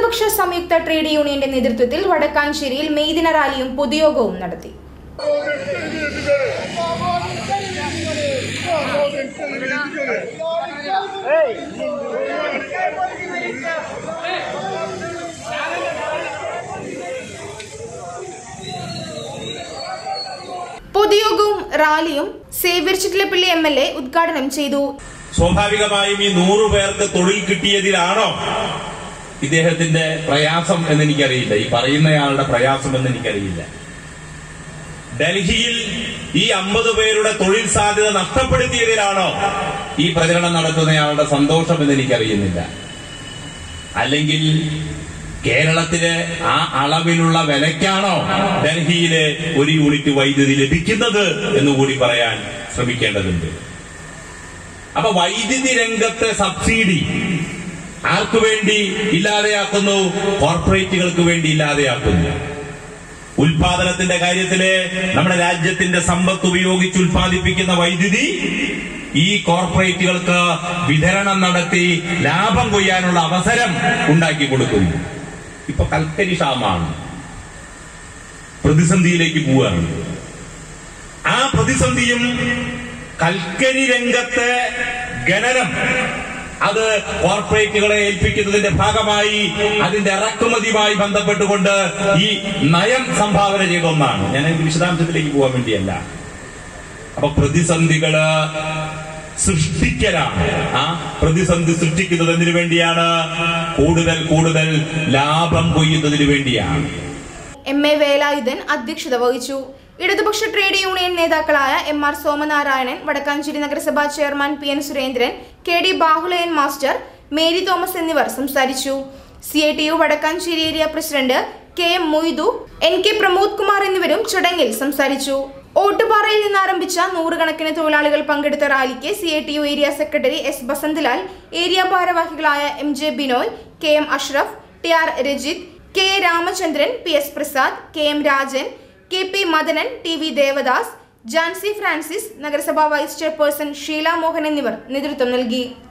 ഇടതുപക്ഷ സംയുക്ത ട്രേഡ് യൂണിയന്റെ നേതൃത്വത്തിൽ വടക്കാഞ്ചേരിയിൽ മെയ്ദിന റാലിയും പൊതുയോഗവും നടത്തി പൊതുയോഗവും റാലിയും Xavier Chittilappally M L A ഉദ്ഘാടനം ചെയ്തു സ്വാഭാവികമായും ഈ നൂറു പേർക്ക് തൊഴിൽ കിട്ടിയതിലാണോ ഇദ്ദേഹത്തിന്റെ പ്രയാസം എന്ന് എനിക്കറിയില്ല ഈ പറയുന്നയാളുടെ പ്രയാസം എന്ന് എനിക്കറിയില്ല ഡൽഹിയിൽ ഈ അമ്പത് പേരുടെ തൊഴിൽ സാധ്യത നഷ്ടപ്പെടുത്തിയതിലാണോ ഈ പ്രചരണം നടത്തുന്നയാളുടെ സന്തോഷം എന്ന് എനിക്കറിയുന്നില്ല അല്ലെങ്കിൽ കേരളത്തിലെ ആ അളവിലുള്ള വിലയ്ക്കാണോ ഡൽഹിയിലെ ഒരു യൂണിറ്റ് വൈദ്യുതി ലഭിക്കുന്നത് എന്ന് കൂടി പറയാൻ ശ്രമിക്കേണ്ടതുണ്ട് അപ്പൊ വൈദ്യുതി രംഗത്തെ സബ്സിഡി ആർക്കു വേണ്ടി ഇല്ലാതെയാക്കുന്നു കോർപ്പറേറ്റുകൾക്ക് വേണ്ടി ഇല്ലാതെയാക്കുന്നു ഉൽപാദനത്തിന്റെ കാര്യത്തില് നമ്മുടെ രാജ്യത്തിന്റെ സമ്പത്ത് ഉപയോഗിച്ച് ഉൽപ്പാദിപ്പിക്കുന്ന വൈദ്യുതി ഈ കോർപ്പറേറ്റുകൾക്ക് വിതരണം നടത്തി ലാഭം കൊയ്യാനുള്ള അവസരം ഉണ്ടാക്കി കൊടുക്കുന്നു ഇപ്പൊ കൽക്കരി ക്ഷാമാണ് പ്രതിസന്ധിയിലേക്ക് പോവുകയാണ് ആ പ്രതിസന്ധിയും കൽക്കരി രംഗത്തെ ഖനനം അത് കോർപ്പറേറ്റുകളെ ഏൽപ്പിക്കുന്നതിന്റെ ഭാഗമായി അതിന്റെ ഇറക്കുമതിയുമായി ബന്ധപ്പെട്ടുകൊണ്ട് ഈ നയം സംഭാവന ചെയ്ത ഒന്നാണ് ഞാൻ എനിക്ക് വിശദാംശത്തിലേക്ക് പോകാൻ വേണ്ടിയല്ല അപ്പൊ പ്രതിസന്ധികള് സൃഷ്ടിക്കലാണ് ആ പ്രതിസന്ധി സൃഷ്ടിക്കുന്നത് എന്തിനു വേണ്ടിയാണ് കൂടുതൽ കൂടുതൽ ലാഭം കൊയ്യുന്നതിന് വേണ്ടിയാണ് എം എ വേലായുധൻ അധ്യക്ഷത വഹിച്ചു ഇടതുപക്ഷ ട്രേഡ് യൂണിയൻ നേതാക്കളായ എം ആർ സോമനാരായണൻ വടക്കാഞ്ചേരി നഗരസഭാ ചെയർമാൻ പി എൻ സുരേന്ദ്രൻ കെ ഡി ബാഹുലയൻ മാസ്റ്റർ മേരി തോമസ് എന്നിവർ സംസാരിച്ചു C I T U Vadakkanchery area president K M Moidu N K Pramod Kumar എന്നിവരും ചടങ്ങിൽ സംസാരിച്ചു ഓട്ടുപാറയിൽ നിന്ന് ആരംഭിച്ച നൂറുകണക്കിന് തൊഴിലാളികൾ പങ്കെടുത്ത റാലിക്ക് C I T U area secretary S Basanthlal area ഭാരവാഹികളായ എം ജെ ബിനോയ് കെ എം അഷ്റഫ് ടി ആർ രജിത് കെ എ രാമചന്ദ്രൻ പി എസ് പ്രസാദ് കെ എം രാജൻ കെ പി മദനൻ ടി വി ദേവദാസ് ജാൻസി ഫ്രാൻസിസ് നഗരസഭാ വൈസ് ചെയർപേഴ്സൺ ഷീല മോഹൻ എന്നിവർ നേതൃത്വം നൽകി